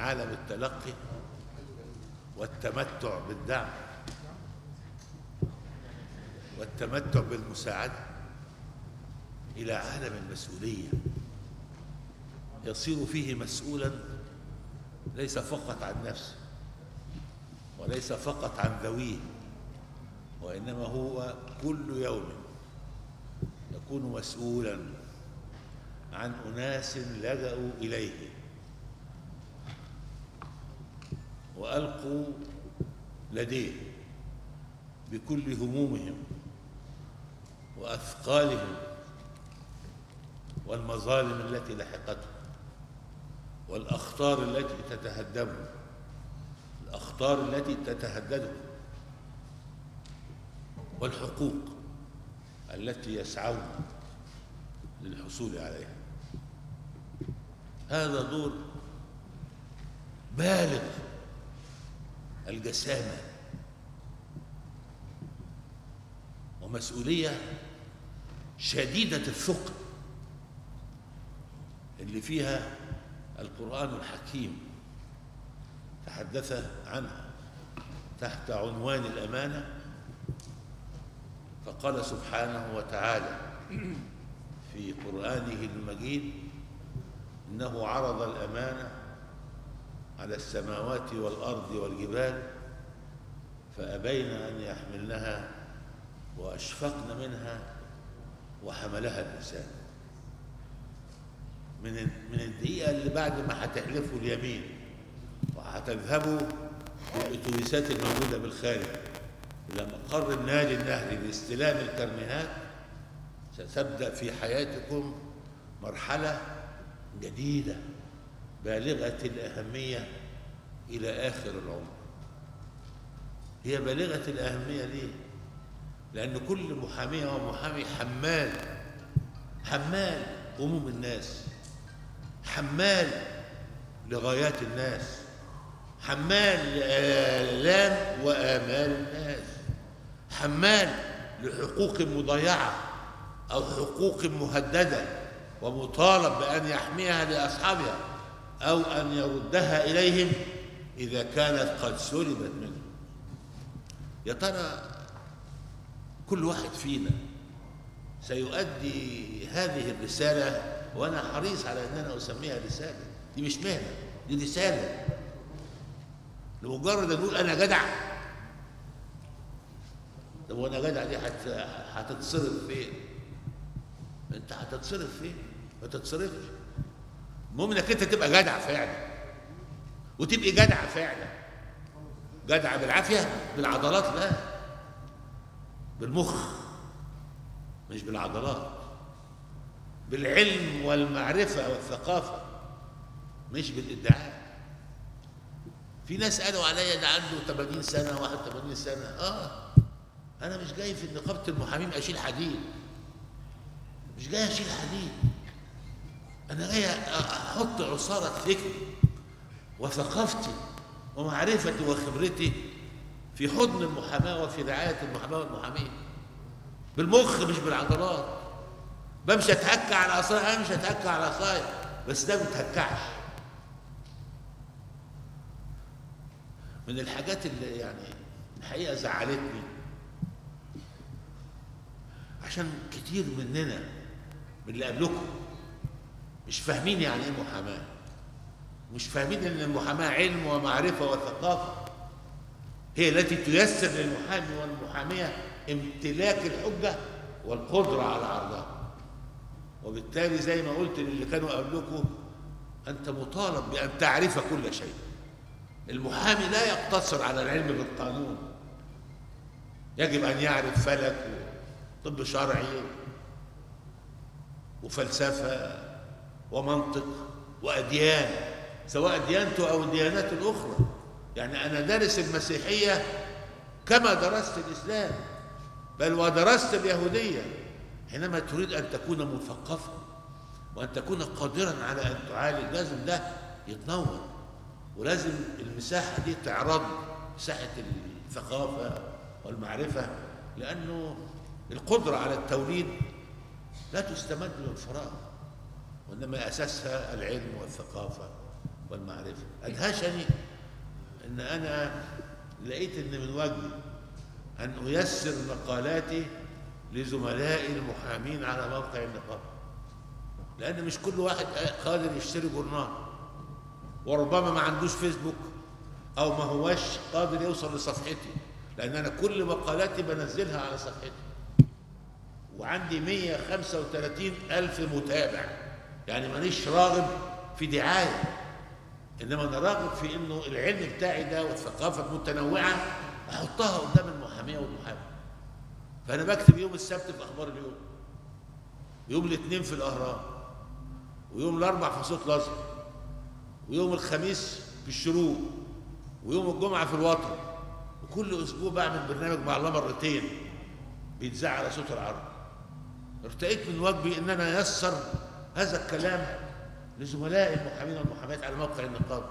عالم التلقي والتمتع بالدعم والتمتع بالمساعدة إلى عالم المسؤولية يصير فيه مسؤولا ليس فقط عن نفسه وليس فقط عن ذويه وإنما هو كل يوم يكون مسؤولا عن أناس لجأوا إليه وألقوا لديه بكل همومهم وأثقالهم والمظالم التي لحقتهم والأخطار التي تتهدمهم الأخطار التي تتهددهم والحقوق التي يسعون للحصول عليها هذا دور بالغ الجسامة ومسؤولية شديدة الثقل اللي فيها القرآن الحكيم تحدث عنها تحت عنوان الأمانة فقال سبحانه وتعالى في قرآنه المجيد إنه عرض الأمانة على السماوات والأرض والجبال فأبين أن يحملنها وأشفقن منها وحملها الإنسان من من الدقيقة اللي بعد ما هتحلفوا اليمين وهتذهبوا بالأتوبيسات الموجودة بالخارج إلى مقر النادي النهري لاستلام الكرنيهات ستبدأ في حياتكم مرحلة جديدة بالغة الأهمية إلى آخر العمر هي بالغة الأهمية ليه؟ لأن كل محامية ومحامي حمال حمال هموم الناس حمال لغايات الناس حمال لآلام وآمال الناس حمال لحقوق مضيعة أو حقوق مهددة ومطالب بأن يحميها لأصحابها أو أن يردها إليهم إذا كانت قد سلبت منه يا ترى كل واحد فينا سيؤدي هذه الرسالة وأنا حريص على أن أنا أسميها رسالة دي مش مهنة دي رسالة لمجرد أن نقول أنا جدع طب وأنا جدع دي هت... هتتصرف فين؟ أنت هتتصرف فين؟ ما تتصرفش المهم انك انت تبقى جدع فعلا وتبقي جدع فعلا جدع بالعافيه بالعضلات لا بالمخ مش بالعضلات بالعلم والمعرفه والثقافه مش بالادعاء في ناس قالوا عليا ده عنده 80 سنه 81 سنه اه انا مش جاي في نقابه المحامين اشيل حديد مش جاي اشيل حديد أنا جاي أحط عصارة فكري وثقافتي ومعرفتي وخبرتي في حضن المحاماة وفي رعاية المحاماة والمحامين بالمخ مش بالعضلات بمشي أتهكى على عصاية أنا مش هتهكى على عصاية بس ده ما بيتهكعش من الحاجات اللي يعني الحقيقة زعلتني عشان كتير مننا من اللي قبلكم مش فاهمين يعني ايه محاماه مش فاهمين ان المحاماه علم ومعرفه وثقافه هي التي تيسر للمحامي والمحاميه امتلاك الحجه والقدره على عرضها وبالتالي زي ما قلت للي كانوا قبلكم انت مطالب بان تعرف كل شيء المحامي لا يقتصر على العلم بالقانون يجب ان يعرف فلك وطب شرعي وفلسفه ومنطق وأديان سواء ديانته أو الديانات الأخرى يعني أنا دارس المسيحية كما درست الإسلام بل ودرست اليهودية حينما تريد أن تكون مثقفا وأن تكون قادرا على أن تعالج لازم ده يتنور ولازم المساحة دي تعرض مساحة الثقافة والمعرفة لأنه القدرة على التوليد لا تستمد من فراغ وإنما أساسها العلم والثقافة والمعرفة أدهشني أن أنا لقيت أن من واجبي أن أيسر مقالاتي لزملائي المحامين على موقع النقابة لأن مش كل واحد قادر يشتري جورنال وربما ما عندوش فيسبوك أو ما هواش قادر يوصل لصفحتي لأن أنا كل مقالاتي بنزلها على صفحتي وعندي 135 ألف متابع يعني مانيش راغب في دعاية إنما أنا راغب في إنه العلم بتاعي ده والثقافة المتنوعة أحطها قدام المحامية والمحامي فأنا بكتب يوم السبت في أخبار اليوم يوم الاثنين في الأهرام ويوم الأربع في صوت الأزهر ويوم الخميس في الشروق ويوم الجمعة في الوطن وكل أسبوع بعمل برنامج مع الله مرتين بيتذاع على صوت العرب ارتقيت من واجبي ان انا ايسر هذا الكلام لزملائي المحامين والمحاميات على موقع النقابه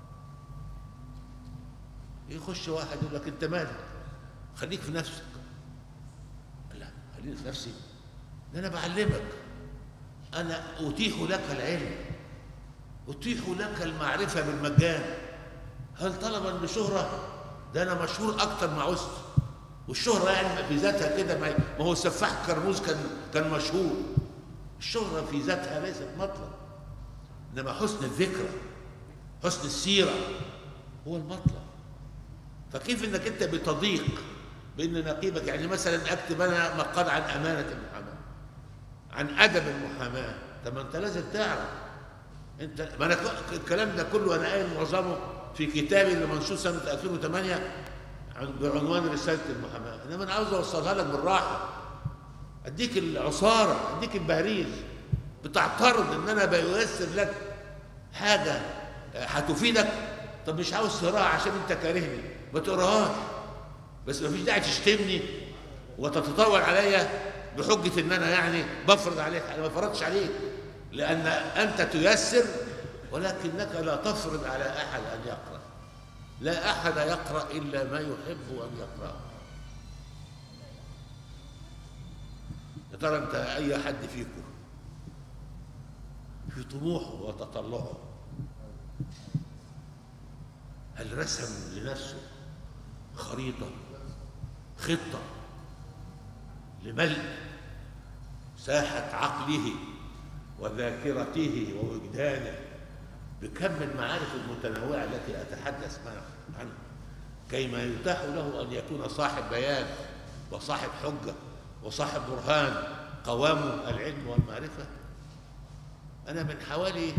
يخش واحد يقول لك انت مالك خليك في نفسك لا خليني في نفسي ده انا بعلمك انا اتيح لك العلم اتيح لك المعرفه بالمجان هل طلبا لشهره ده انا مشهور اكتر ما عزت والشهرة يعني في ذاتها كده ما هو سفاح كرموز كان كان مشهور الشهرة في ذاتها ليست مطلب إنما حسن الذكرى حسن السيرة هو المطلب فكيف إنك أنت بتضيق بأن نقيبك يعني مثلا أكتب أنا مقال عن أمانة المحاماة عن أدب المحاماة طب ما أنت لازم تعرف أنت ما أنا الكلام ده كله أنا قايل معظمه في كتابي اللي منشور سنة 2008 بعنوان رسالة المحاماة إنما أنا عاوز أوصلها لك بالراحة أديك العصارة أديك البهريز بتعترض إن أنا بيسر لك حاجة هتفيدك طب مش عاوز تقراها عشان أنت كارهني ما تقراهاش بس ما فيش داعي تشتمني وتتطاول عليا بحجة إن أنا يعني بفرض عليك أنا ما فرضتش عليك لأن أنت تيسر ولكنك لا تفرض على أحد أن يقرأ لا أحد يقرأ إلا ما يحب أن يقرأ يا ترى أنت أي حد فيكم في طموحه وتطلعه هل رسم لنفسه خريطة خطة لملء ساحة عقله وذاكرته ووجدانه بكم المعارف المتنوعة التي أتحدث عنها كيما يتاح له أن يكون صاحب بيان وصاحب حجة وصاحب برهان قوامه العلم والمعرفة أنا من حوالي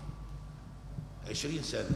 عشرين سنة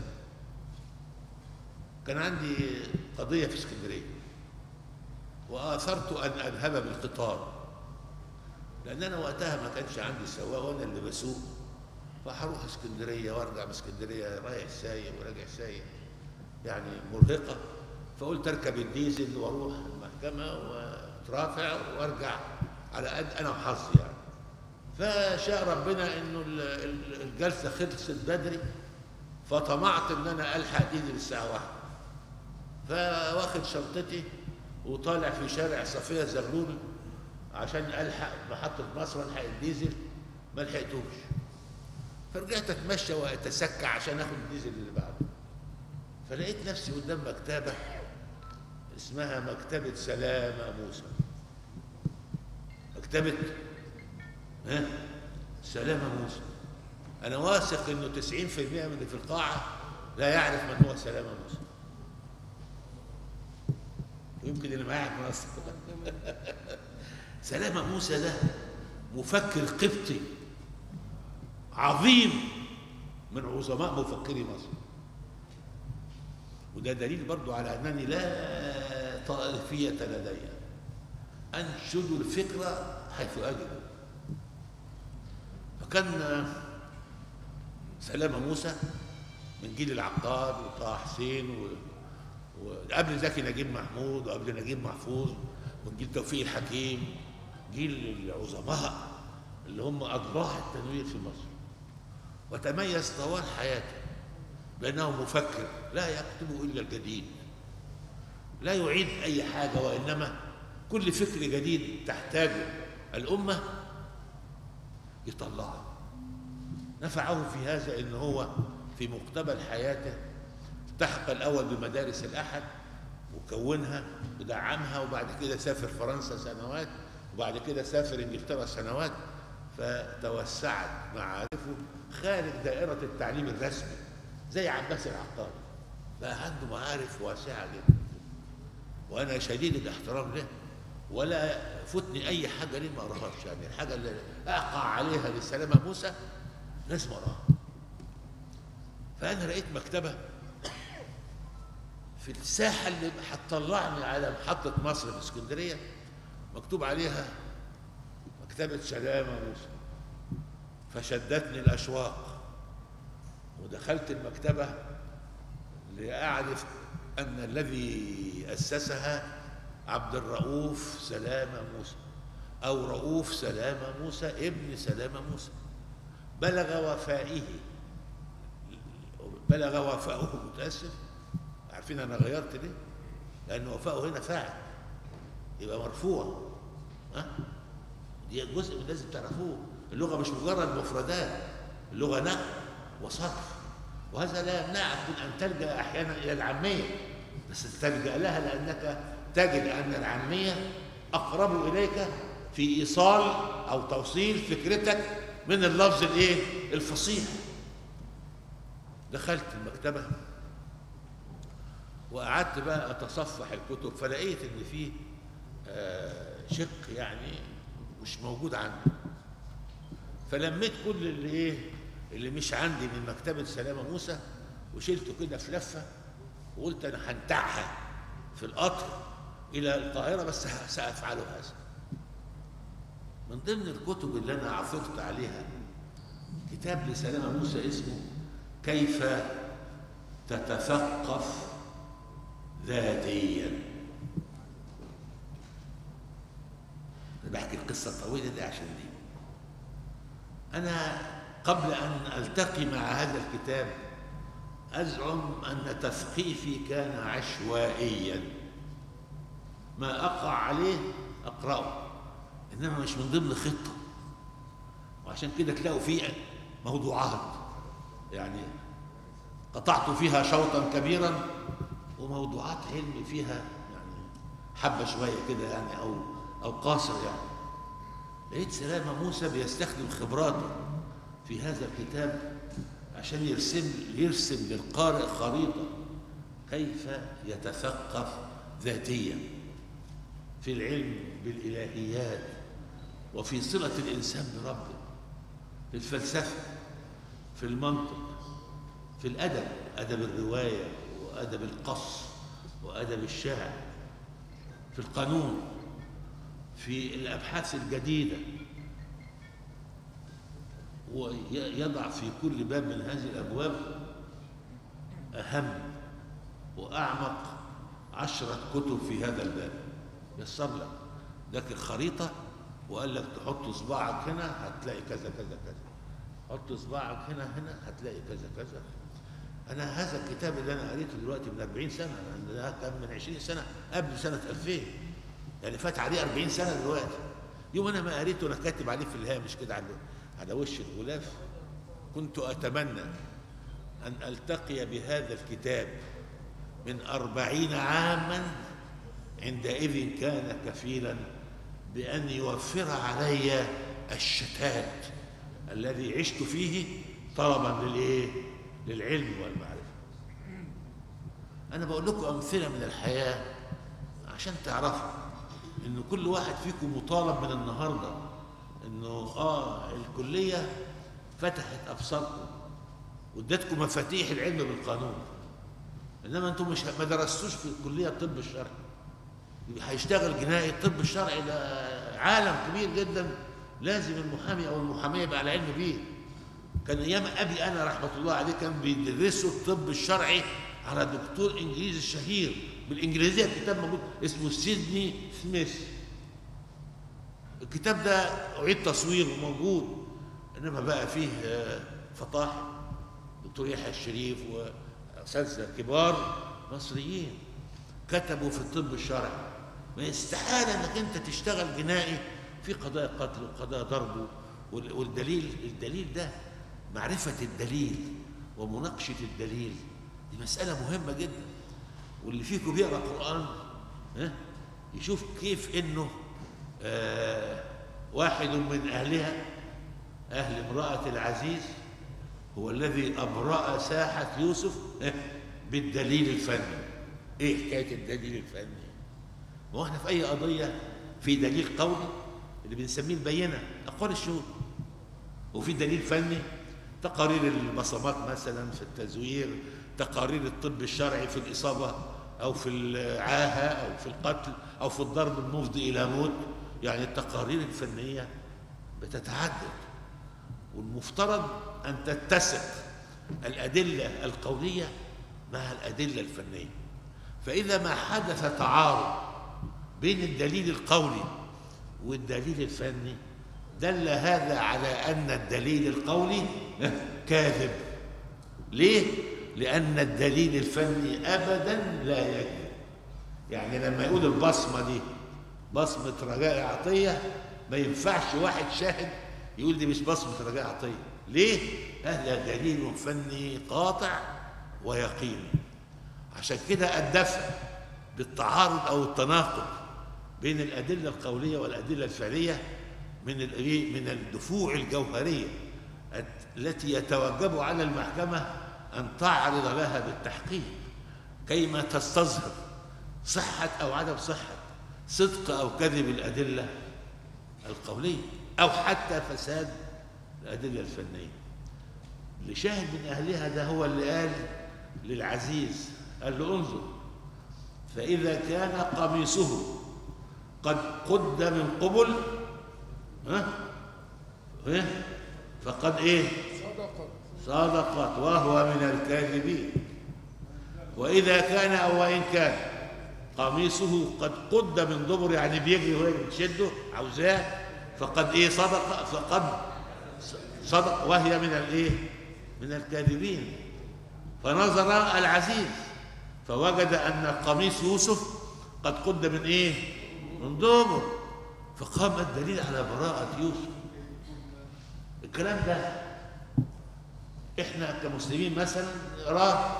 كان عندي قضية في اسكندرية وآثرت أن أذهب بالقطار لأن أنا وقتها ما كانش عندي سواق وأنا اللي بسوق فهروح اسكندريه وارجع من اسكندريه رايح سايق وراجع سايق يعني مرهقه فقلت اركب الديزل واروح المحكمه واترافع وارجع على قد انا وحظي يعني فشاء ربنا انه الجلسه خلصت بدري فطمعت ان انا الحق ديزل الساعه واحدة فواخد شنطتي وطالع في شارع صفيه زغلول عشان الحق محطه مصر الحق الديزل ما لحقتوش فرجعت اتمشى واتسكع عشان اخد الديزل اللي بعده فلقيت نفسي قدام مكتبه اسمها مكتبه سلامه موسى مكتبه ها سلامه موسى انا واثق انه 90% من اللي في القاعه لا يعرف من هو سلامه موسى ويمكن اللي معايا في مصر سلامه موسى ده مفكر قبطي عظيم من عظماء مفكري مصر وده دليل برضو على أنني لا طائفية لدي أنشد الفكرة حيث أجد فكان سلامة موسى من جيل العقاد وطه حسين و... وقبل زكي نجيب محمود وقبل نجيب محفوظ ومن جيل توفيق الحكيم جيل العظماء اللي هم أضلاع التنوير في مصر وتميز طوال حياته بأنه مفكر لا يكتب إلا الجديد لا يعيد أي حاجة وإنما كل فكر جديد تحتاجه الأمة يطلعه نفعه في هذا إن هو في مقتبل حياته التحق الأول بمدارس الأحد وكونها ودعمها وبعد كده سافر فرنسا سنوات وبعد كده سافر انجلترا سنوات فتوسعت معارفه خارج دائرة التعليم الرسمي زي عباس العقاد بقى عنده معارف واسعة جدا وأنا شديد الاحترام له ولا فوتني أي حاجة ليه ما أقراهاش يعني الحاجة اللي أقع عليها للسلامة موسى لازم أقراها فأنا لقيت مكتبة في الساحة اللي هتطلعني على محطة مصر في اسكندرية مكتوب عليها مكتبة سلامة موسى فشدتني الأشواق ودخلت المكتبة لأعرف أن الذي أسسها عبد الرؤوف سلامة موسى أو رؤوف سلامة موسى ابن سلامة موسى بلغ وفائه بلغ وفاؤه متأسف عارفين أنا غيرت ليه؟ لأن وفاؤه هنا فاعل يبقى مرفوع ها؟ دي جزء من لازم تعرفوه اللغة مش مجرد مفردات اللغة نقل وصرف وهذا لا يمنعك من أن تلجأ أحيانا إلى العامية بس تلجأ لها لأنك تجد أن العامية أقرب إليك في إيصال أو توصيل فكرتك من اللفظ الإيه؟ الفصيح دخلت المكتبة وقعدت بقى أتصفح الكتب فلقيت إن فيه آه شق يعني مش موجود عندي فلميت كل اللي ايه اللي مش عندي من مكتبة سلامة موسى وشلته كده في لفة وقلت أنا هنتعها في القطر إلى القاهرة بس سأفعل هذا من ضمن الكتب اللي أنا عثرت عليها كتاب لسلامة موسى اسمه كيف تتثقف ذاتيا بحكي القصة الطويلة دي عشان دي أنا قبل أن ألتقي مع هذا الكتاب أزعم أن تثقيفي كان عشوائيا ما أقع عليه أقرأه إنما مش من ضمن خطة وعشان كده تلاقوا فيه موضوعات يعني قطعت فيها شوطا كبيرا وموضوعات علمي فيها يعني حبة شوية كده يعني أو أو قاصر يعني لقيت سلامة موسى بيستخدم خبراته في هذا الكتاب عشان يرسم يرسم للقارئ خريطة كيف يتثقف ذاتيا في العلم بالإلهيات وفي صلة الإنسان بربه في الفلسفة في المنطق في الأدب أدب الرواية وأدب القص وأدب الشعر في القانون في الأبحاث الجديدة ويضع في كل باب من هذه الأبواب أهم وأعمق عشرة كتب في هذا الباب يسر لك ذاك الخريطة وقال لك تحط صباعك هنا هتلاقي كذا كذا كذا حط صباعك هنا هنا هتلاقي كذا كذا أنا هذا الكتاب اللي أنا قريته دلوقتي من 40 سنة ده كان من 20 سنة قبل سنة 2000 يعني فات عليه 40 سنة دلوقتي يوم أنا ما قريته أنا كاتب عليه في الهامش كده على على وش الغلاف كنت أتمنى أن ألتقي بهذا الكتاب من أربعين عاما عندئذ كان كفيلا بأن يوفر علي الشتات الذي عشت فيه طلبا للإيه؟ للعلم والمعرفة أنا بقول لكم أمثلة من الحياة عشان تعرفوا إن كل واحد فيكم مطالب من النهارده إنه آه الكلية فتحت أبصاركم وادتكم مفاتيح العلم بالقانون إنما أنتم مش ما درستوش في الكلية الطب الشرعي هيشتغل جنائي الطب الشرعي ده عالم كبير جدا لازم المحامي او المحاميه يبقى على علم بيه كان ايام ابي انا رحمه الله عليه كان بيدرسوا الطب الشرعي على دكتور انجليزي شهير بالانجليزيه الكتاب موجود اسمه سيدني سميث الكتاب ده اعيد تصويره موجود انما بقى فيه فطاح دكتور يحيى الشريف واساتذه كبار مصريين كتبوا في الطب الشرعي ما يستحال انك انت تشتغل جنائي في قضايا قتل وقضايا ضرب والدليل الدليل ده معرفة الدليل ومناقشة الدليل دي مسألة مهمة جدا واللي فيكم بيقرأ قرآن ها يشوف كيف إنه آه واحد من أهلها أهل امرأة العزيز هو الذي أبرأ ساحة يوسف ها بالدليل الفني إيه حكاية الدليل الفني؟ ما هو احنا في أي قضية في دليل قولي اللي بنسميه البينة أقوال الشهود وفي دليل فني تقارير البصمات مثلا في التزوير تقارير الطب الشرعي في الإصابة أو في العاهة أو في القتل أو في الضرب المفضي إلى موت يعني التقارير الفنية بتتعدد والمفترض أن تتسق الأدلة القولية مع الأدلة الفنية فإذا ما حدث تعارض بين الدليل القولي والدليل الفني دل هذا على أن الدليل القولي كاذب ليه؟ لأن الدليل الفني أبدا لا يكذب يعني لما يقول البصمة دي بصمة رجاء عطية ما ينفعش واحد شاهد يقول دي مش بصمة رجاء عطية ليه؟ هذا دليل فني قاطع ويقيني عشان كده الدفع بالتعارض أو التناقض بين الأدلة القولية والأدلة الفعلية من من الدفوع الجوهرية التي يتوجب على المحكمة أن تعرض لها بالتحقيق كيما تستظهر صحة أو عدم صحة صدق أو كذب الأدلة القولية أو حتى فساد الأدلة الفنية اللي شاهد من أهلها ده هو اللي قال للعزيز قال له انظر فإذا كان قميصه قد قد من قبل ها ها فقد ايه صدقت صدقت وهو من الكاذبين واذا كان او وان كان قميصه قد قد من دبر يعني بيجري وهي بتشده عاوزاه فقد ايه صدق فقد صدق وهي من الايه من الكاذبين فنظر العزيز فوجد ان قميص يوسف قد قد من ايه من دبر فقام الدليل على براءة يوسف الكلام ده احنا كمسلمين مثلا نقراه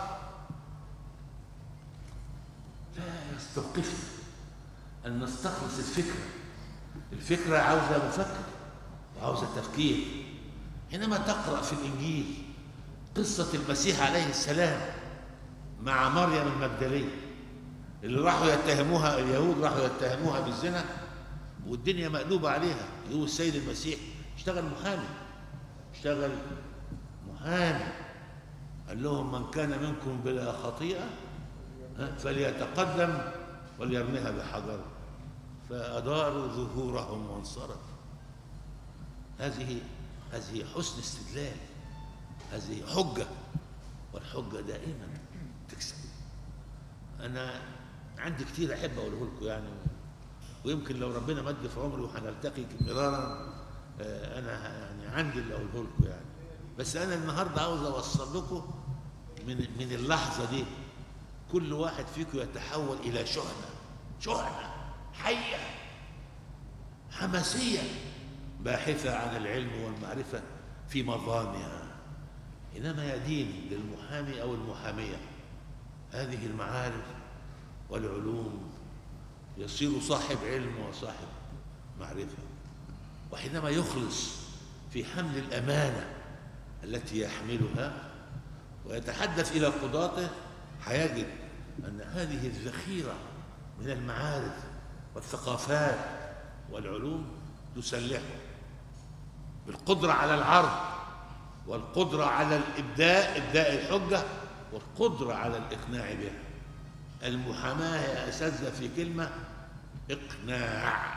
لا يستوقفنا ان نستخلص الفكره الفكره عاوزه مفكر وعاوزه تفكير حينما تقرا في الانجيل قصه المسيح عليه السلام مع مريم المجدليه اللي راحوا يتهموها اليهود راحوا يتهموها بالزنا والدنيا مقلوبة عليها يقول السيد المسيح اشتغل محامي اشتغل محامي قال لهم من كان منكم بلا خطيئة فليتقدم وليرميها بحجر فأداروا ظهورهم وانصرفوا هذه هذه حسن استدلال هذه حجة والحجة دائما تكسب أنا عندي كتير أحب أقوله لكم يعني ويمكن لو ربنا مد في عمري وهنلتقي مرارا انا يعني عندي اللي اقوله لكم يعني بس انا النهارده عاوز اوصل لكم من من اللحظه دي كل واحد فيكم يتحول الى شحنه شحنه حيه حماسيه باحثه عن العلم والمعرفه في مظانها حينما يدين للمحامي او المحاميه هذه المعارف والعلوم يصير صاحب علم وصاحب معرفة وحينما يخلص في حمل الأمانة التي يحملها ويتحدث إلى قضاته هيجد أن هذه الذخيرة من المعارف والثقافات والعلوم تسلحه بالقدرة على العرض والقدرة على الإبداء إبداء الحجة والقدرة على الإقناع بها المحاماة يا أساتذة في كلمة إقناع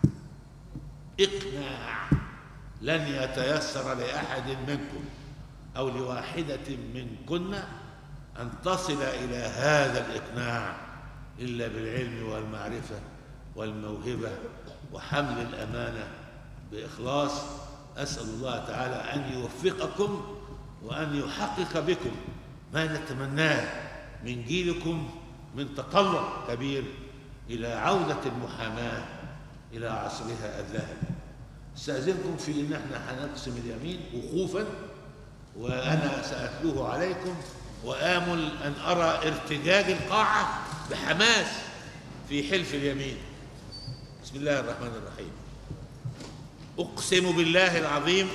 إقناع لن يتيسر لأحد منكم أو لواحدة منكن أن تصل إلى هذا الإقناع إلا بالعلم والمعرفة والموهبة وحمل الأمانة بإخلاص أسأل الله تعالى أن يوفقكم وأن يحقق بكم ما نتمناه من جيلكم من تطلع كبير إلى عودة المحاماة إلى عصرها الذهبي استأذنكم في إن احنا هنقسم اليمين وقوفا وأنا سأتلوه عليكم وآمل أن أرى ارتجاج القاعة بحماس في حلف اليمين بسم الله الرحمن الرحيم أقسم بالله العظيم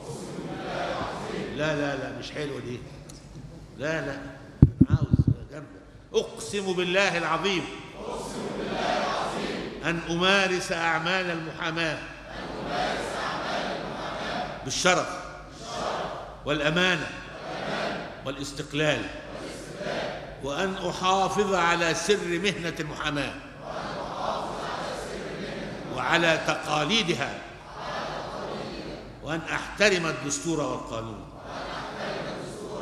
لا لا لا مش حلوة دي لا لا عاوز جامدة أقسم بالله العظيم أن أمارس أعمال المحاماة بالشرف والأمانة والاستقلال وأن أحافظ على سر مهنة المحاماة وعلى تقاليدها وأن أحترم الدستور والقانون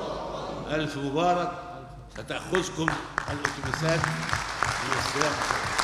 ألف مبارك ستأخذكم الأتوبيسات من السلام